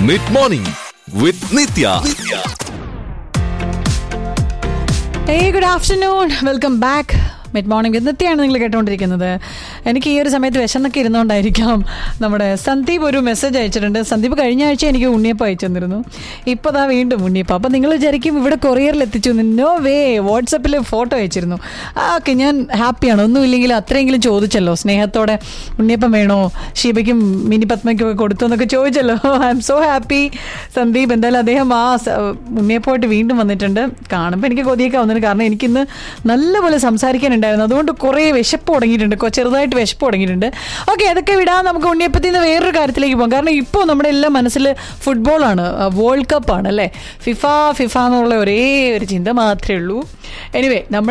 Mid morning with Nitya hey good afternoon welcome back mid morning with നിത്യാണ് നിങ്ങൾ കേട്ടുകൊണ്ടിരിക്കുന്നത് എനിക്ക് ഈ ഒരു സമയത്ത് വിശന്നൊക്കെ ഇരുന്നുകൊണ്ടായിരിക്കാം നമ്മുടെ സന്ദീപ് ഒരു മെസ്സേജ് അയച്ചിട്ടുണ്ട് സന്ദീപ് കഴിഞ്ഞ ആഴ്ച എനിക്ക് ഉണ്ണിയപ്പം അയച്ചു തന്നിരുന്നു ഇപ്പോൾ ദാ വീണ്ടും ഉണ്ണിയപ്പം അപ്പം നിങ്ങൾ വിചാരിക്കും ഇവിടെ കൊറിയറിൽ എത്തിച്ചു നോ വേ വാട്സപ്പിൽ ഫോട്ടോ അയച്ചിരുന്നു ആ ഓക്കെ ഞാൻ ഹാപ്പിയാണ് ഒന്നുമില്ലെങ്കിൽ അത്രയെങ്കിലും ചോദിച്ചല്ലോ സ്നേഹത്തോടെ ഉണ്ണിയപ്പം വേണോ ഷീബയ്ക്കും മിനി പത്മയ്ക്കും ഒക്കെ കൊടുത്തു എന്നൊക്കെ ചോദിച്ചല്ലോ I'm so happy Sandeep എന്തായാലും അദ്ദേഹം ആ സ- ഉണ്ണിയപ്പമായിട്ട് വീണ്ടും വന്നിട്ടുണ്ട് കാണുമ്പോൾ എനിക്ക് കൊതിയൊക്കെ വന്നിട്ട് കാരണം എനിക്കിന്ന് നല്ലപോലെ സംസാരിക്കാനുണ്ടായിരുന്നു അതുകൊണ്ട് കുറേ വിശപ്പ് തുടങ്ങിയിട്ടുണ്ട് കൊ- ചെറുതായിട്ട് വിശപ്പ് തുടങ്ങിയിട്ടുണ്ട് ഓക്കെ അതൊക്കെ വിടാം നമുക്ക് ഉണ്ണിയപ്പത്തിൽ നിന്ന് വേറൊരു കാര്യത്തിലേക്ക് പോകാം കാരണം ഇപ്പോൾ നമ്മുടെ എല്ലാം മനസ്സിൽ ഫുട്ബോളാണ് വേൾഡ് കപ്പാണ് അല്ലേ ഫിഫ ഫിഫ എന്നുള്ള ഒരേ ഒരു ചിന്ത മാത്രമേ ഉള്ളൂ എനിവേ നമ്മൾ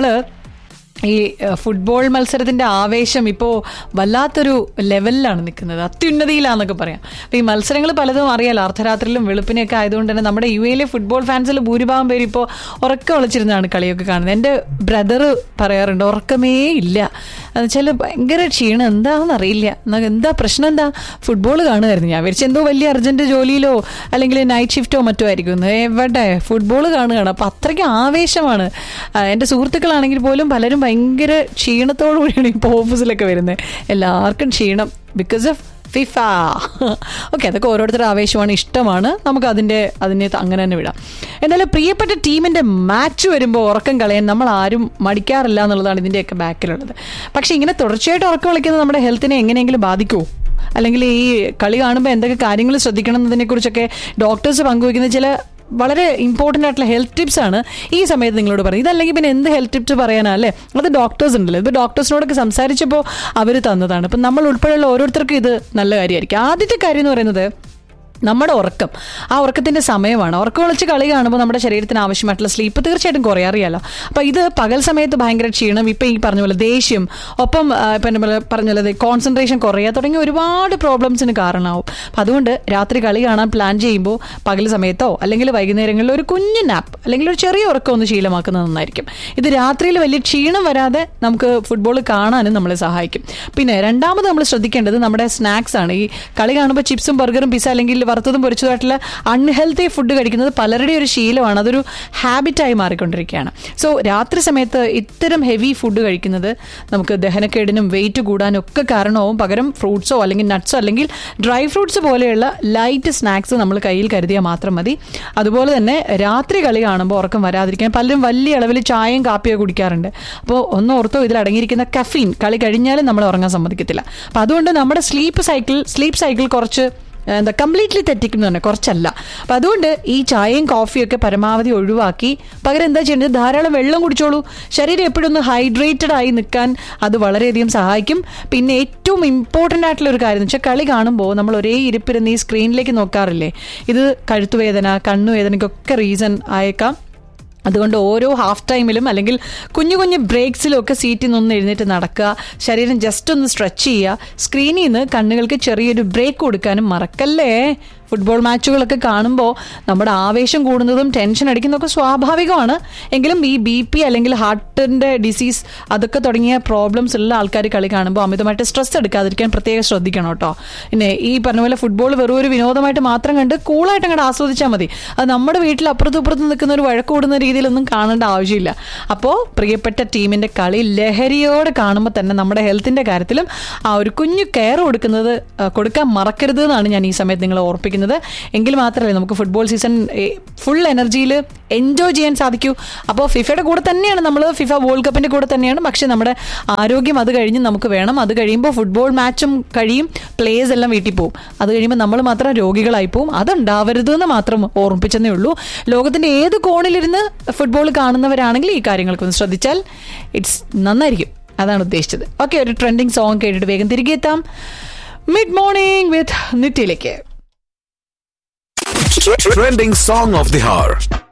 ഈ ഏഹ്, ഫുട്ബോൾ മത്സരത്തിന്റെ ആവേശം ഇപ്പോൾ വല്ലാത്തൊരു ലെവലിലാണ് നിൽക്കുന്നത് അത്യുന്നതിയിലാന്നൊക്കെ പറയാം അപ്പോൾ ഈ മത്സരങ്ങൾ പലതും അറിയാലോ അർദ്ധരാത്രിയിലും വെളുപ്പിനെയൊക്കെ ആയതുകൊണ്ട് തന്നെ നമ്മുടെ യു എയിലെ ഫുട്ബോൾ ഫാൻസിൽ ഭൂരിഭാഗം പേര് ഇപ്പോൾ ഉറക്കം ഒളിച്ചിരുന്നാണ് കളിയൊക്കെ കാണുന്നത് എൻ്റെ ബ്രദർ പറയാറുണ്ട് ഉറക്കമേ ഇല്ല എന്നുവെച്ചാൽ ഭയങ്കര ക്ഷീണം എന്താണെന്ന് അറിയില്ല എന്നാ എന്താ പ്രശ്നം എന്താ ഫുട്ബോൾ കാണുമായിരുന്നു ഞാൻ വിചാരിച്ചു എന്തോ വലിയ അർജന്റ് ജോലിയിലോ അല്ലെങ്കിൽ നൈറ്റ് ഷിഫ്റ്റോ മറ്റോ ആയിരിക്കും എന്ന്. എവിടെ ഫുട്ബോൾ കാണുകയാണ് അപ്പം അത്രയ്ക്ക് ആവേശമാണ് ആ, എൻ്റെ സുഹൃത്തുക്കളാണെങ്കിൽ പോലും പലരും ഭയങ്കര ക്ഷീണത്തോടു കൂടിയാണ് ഇപ്പോൾ ഓഫീസിലൊക്കെ വരുന്നത് എല്ലാവർക്കും ക്ഷീണം ബിക്കോസ് ഓഫ് ഫിഫ ഓക്കെ അതൊക്കെ ഓരോരുത്തരുടെ ആവേശമാണ് ഇഷ്ടമാണ് നമുക്ക് അതിൻ്റെ അതിനെ അങ്ങനെ തന്നെ വിടാം എന്നാലും പ്രിയപ്പെട്ട ടീമിൻ്റെ മാച്ച് വരുമ്പോൾ ഉറക്കം കളയാൻ നമ്മൾ ആരും മടിക്കാറില്ല എന്നുള്ളതാണ് ഇതിൻ്റെയൊക്കെ ബാക്കിലുള്ളത് പക്ഷേ ഇങ്ങനെ തുടർച്ചയായിട്ട് ഉറക്കം കളിക്കുന്നത് നമ്മുടെ ഹെൽത്തിനെ എങ്ങനെയെങ്കിലും ബാധിക്കുമോ അല്ലെങ്കിൽ ഈ കളി കാണുമ്പോൾ എന്തൊക്കെ കാര്യങ്ങൾ ശ്രദ്ധിക്കണം എന്നതിനെക്കുറിച്ചൊക്കെ ഡോക്ടേഴ്സ് പങ്കുവയ്ക്കുന്ന ചില വളരെ ഇമ്പോർട്ടൻ്റ് ആയിട്ടുള്ള ഹെൽത്ത് ടിപ്സ് ആണ് ഈ സമയത്ത് നിങ്ങളോട് പറയും ഇതല്ലെങ്കിൽ പിന്നെ എന്ത് ഹെൽത്ത് ടിപ്സ് പറയാനാ അല്ലേ അത് ഡോക്ടേഴ്സ് ഉണ്ടല്ലോ ഇപ്പോൾ ഡോക്ടേഴ്സിനോടൊക്കെ സംസാരിച്ചപ്പോൾ അവർ തന്നതാണ് ഇപ്പം നമ്മൾ ഉൾപ്പെടെയുള്ള ഓരോരുത്തർക്കും ഇത് നല്ല കാര്യമായിരിക്കും ആദ്യത്തെ കാര്യം എന്ന് പറയുന്നത് നമ്മുടെ ഉറക്കം ആ ഉറക്കത്തിന്റെ സമയമാണ് ഉറക്കം വിളിച്ച് കളി കാണുമ്പോൾ നമ്മുടെ ശരീരത്തിന് ആവശ്യമായിട്ടുള്ള സ്ലീപ്പ് തീർച്ചയായിട്ടും കുറയാറിയല്ലോ അപ്പൊ ഇത് പകൽ സമയത്ത് ഭയങ്കര ക്ഷീണം ഇപ്പൊ ഈ പറഞ്ഞ പോലെ ദേഷ്യം ഒപ്പം ആ, ഇപ്പൊ എന്നെ പോലെ പറഞ്ഞ പോലെ കോൺസെൻട്രേഷൻ കുറയുക തുടങ്ങിയ ഒരുപാട് പ്രോബ്ലംസിന് കാരണമാവും അപ്പൊ അതുകൊണ്ട് രാത്രി കളി കാണാൻ പ്ലാൻ ചെയ്യുമ്പോൾ പകൽ സമയത്തോ അല്ലെങ്കിൽ വൈകുന്നേരങ്ങളിൽ ഒരു കുഞ്ഞു നാപ്പ് അല്ലെങ്കിൽ ഒരു ചെറിയ ഉറക്കം ഒന്ന് ശീലമാക്കുന്നത് നന്നായിരിക്കും ഇത് രാത്രിയിൽ വലിയ ക്ഷീണം വരാതെ നമുക്ക് ഫുട്ബോൾ കാണാനും നമ്മളെ സഹായിക്കും പിന്നെ രണ്ടാമത് നമ്മൾ ശ്രദ്ധിക്കേണ്ടത് നമ്മുടെ സ്നാക്സ് ആണ് ഈ കളി കാണുമ്പോൾ ചിപ്സും ബർഗറും പിസ്സ അല്ലെങ്കിൽ വറുത്തതും പൊരിച്ചതായിട്ടുള്ള അൺഹെൽത്തി ഫുഡ് കഴിക്കുന്നത് പലരുടെയും ഒരു ശീലമാണ് അതൊരു ഹാബിറ്റായി മാറിക്കൊണ്ടിരിക്കുകയാണ് സോ രാത്രി സമയത്ത് ഇത്തരം ഹെവി ഫുഡ് കഴിക്കുന്നത് നമുക്ക് ദഹനക്കേടിനും വെയിറ്റ് കൂടാനും ഒക്കെ കാരണമാവും പകരം ഫ്രൂട്ട്സോ അല്ലെങ്കിൽ നട്ട്സോ അല്ലെങ്കിൽ ഡ്രൈ ഫ്രൂട്ട്സ് പോലെയുള്ള ലൈറ്റ് സ്നാക്സ് നമ്മൾ കയ്യിൽ കരുതിയാൽ മാത്രം മതി അതുപോലെ തന്നെ രാത്രി കളി കാണുമ്പോൾ ഉറക്കം വരാതിരിക്കാൻ പലരും വലിയ അളവിൽ ചായയും കാപ്പിയോ കുടിക്കാറുണ്ട് അപ്പോൾ ഒന്ന് ഓർത്തോ ഇതിൽ അടങ്ങിയിരിക്കുന്ന കഫീൻ കളി കഴിഞ്ഞാലും നമ്മൾ ഉറങ്ങാൻ സമ്മതിക്കത്തില്ല അപ്പോൾ അതുകൊണ്ട് നമ്മുടെ സ്ലീപ്പ് സൈക്കിൾ സ്ലീപ്പ് സൈക്കിൾ കുറച്ച് എന്താ കംപ്ലീറ്റ്ലി തെറ്റിക്കുന്നു തന്നെ കുറച്ചല്ല അപ്പം അതുകൊണ്ട് ഈ ചായയും കോഫിയും ഒക്കെ പരമാവധി ഒഴിവാക്കി പകരം എന്താ ചെയ്യേണ്ടത് ധാരാളം വെള്ളം കുടിച്ചോളൂ ശരീരം എപ്പോഴും ഒന്ന് ഹൈഡ്രേറ്റഡ് ആയി നിൽക്കാൻ അത് വളരെയധികം സഹായിക്കും പിന്നെ ഏറ്റവും ഇമ്പോർട്ടൻ്റ് ആയിട്ടുള്ള ഒരു കാര്യം എന്ന് വെച്ചാൽ കളി കാണുമ്പോൾ നമ്മൾ ഒരേ ഇരിപ്പിരുന്ന് ഈ സ്ക്രീനിലേക്ക് നോക്കാറില്ലേ ഇത് കഴുത്തുവേദന കണ്ണുവേദനയ്ക്കൊക്കെ റീസൺ ആയേക്കാം അതുകൊണ്ട് ഓരോ ഹാഫ് ടൈമിലും അല്ലെങ്കിൽ കുഞ്ഞു കുഞ്ഞു ബ്രേക്സിലും ഒക്കെ സീറ്റിൽ നിന്ന് എഴുന്നേറ്റ് നടക്കുക ശരീരം ജസ്റ്റ് ഒന്ന് സ്ട്രെച്ച് ചെയ്യുക സ്ക്രീനിൽ നിന്ന് കണ്ണുകൾക്ക് ചെറിയൊരു ബ്രേക്ക് കൊടുക്കാനും മറക്കല്ലേ ഫുട്ബോൾ മാച്ചുകളൊക്കെ കാണുമ്പോൾ നമ്മുടെ ആവേശം കൂടുന്നതും ടെൻഷൻ അടിക്കുന്നതൊക്കെ സ്വാഭാവികമാണ് എങ്കിലും ഈ ബി പി അല്ലെങ്കിൽ ഹാർട്ടിൻ്റെ ഡിസീസ് അതൊക്കെ തുടങ്ങിയ പ്രോബ്ലംസ് ഉള്ള ആൾക്കാർ കളി കാണുമ്പോൾ അമിതമായിട്ട് സ്ട്രെസ് എടുക്കാതിരിക്കാൻ പ്രത്യേകം ശ്രദ്ധിക്കണം കേട്ടോ പിന്നെ ഈ പറഞ്ഞ പോലെ ഫുട്ബോൾ വെറും ഒരു വിനോദമായിട്ട് മാത്രം കണ്ട് കൂളായിട്ട് അങ്ങോട്ട് ആസ്വദിച്ചാൽ മതി അത് നമ്മുടെ വീട്ടിൽ അപ്പുറത്തും ഇപ്പുറത്തും നിൽക്കുന്ന ഒരു വഴക്ക് കൂടുന്ന രീതിയിലൊന്നും കാണേണ്ട ആവശ്യമില്ല അപ്പോൾ പ്രിയപ്പെട്ട ടീമിന്റെ കളി ലഹരിയോടെ കാണുമ്പോൾ തന്നെ നമ്മുടെ ഹെൽത്തിന്റെ കാര്യത്തിലും ആ ഒരു കുഞ്ഞു കെയർ കൊടുക്കുന്നത് ആ, കൊടുക്കാൻ മറക്കരുത് എന്നാണ് ഞാൻ ഈ സമയത്ത് നിങ്ങളെ ഓർപ്പിക്കുന്നത് എങ്കിൽ മാത്രമല്ലേ നമുക്ക് ഫുട്ബോൾ സീസൺ ഫുൾ എനർജിയിൽ എൻജോയ് ചെയ്യാൻ സാധിക്കൂ അപ്പോൾ ഫിഫയുടെ കൂടെ തന്നെയാണ് നമ്മൾ ഫിഫ വേൾഡ് കപ്പിന്റെ കൂടെ തന്നെയാണ് പക്ഷെ നമ്മുടെ ആരോഗ്യം അത് കഴിഞ്ഞ് നമുക്ക് വേണം അത് കഴിയുമ്പോൾ ഫുട്ബോൾ മാച്ചും കഴിയും പ്ലേയേഴ്സ് എല്ലാം വീട്ടിൽ പോകും അത് കഴിയുമ്പോൾ നമ്മൾ മാത്രം രോഗികളായി പോകും അതുണ്ടാവരുത് എന്ന് മാത്രം ഓർമ്മിപ്പിച്ചെന്നേ ഉള്ളൂ ലോകത്തിന്റെ ഏത് കോണിലിരുന്ന് ഫുട്ബോൾ കാണുന്നവരാണെങ്കിൽ ഈ കാര്യങ്ങളൊക്കെ ഒന്ന് ശ്രദ്ധിച്ചാൽ ഇറ്റ്സ് നന്നായിരിക്കും അതാണ് ഉദ്ദേശിച്ചത് ഓക്കെ ഒരു ട്രെൻഡിങ് സോങ് കേട്ടിട്ട് വേഗം തിരികെ എത്താം മിഡ് മോർണിംഗ് വിത്ത് നിത്യയിലേക്ക് trending song of the hour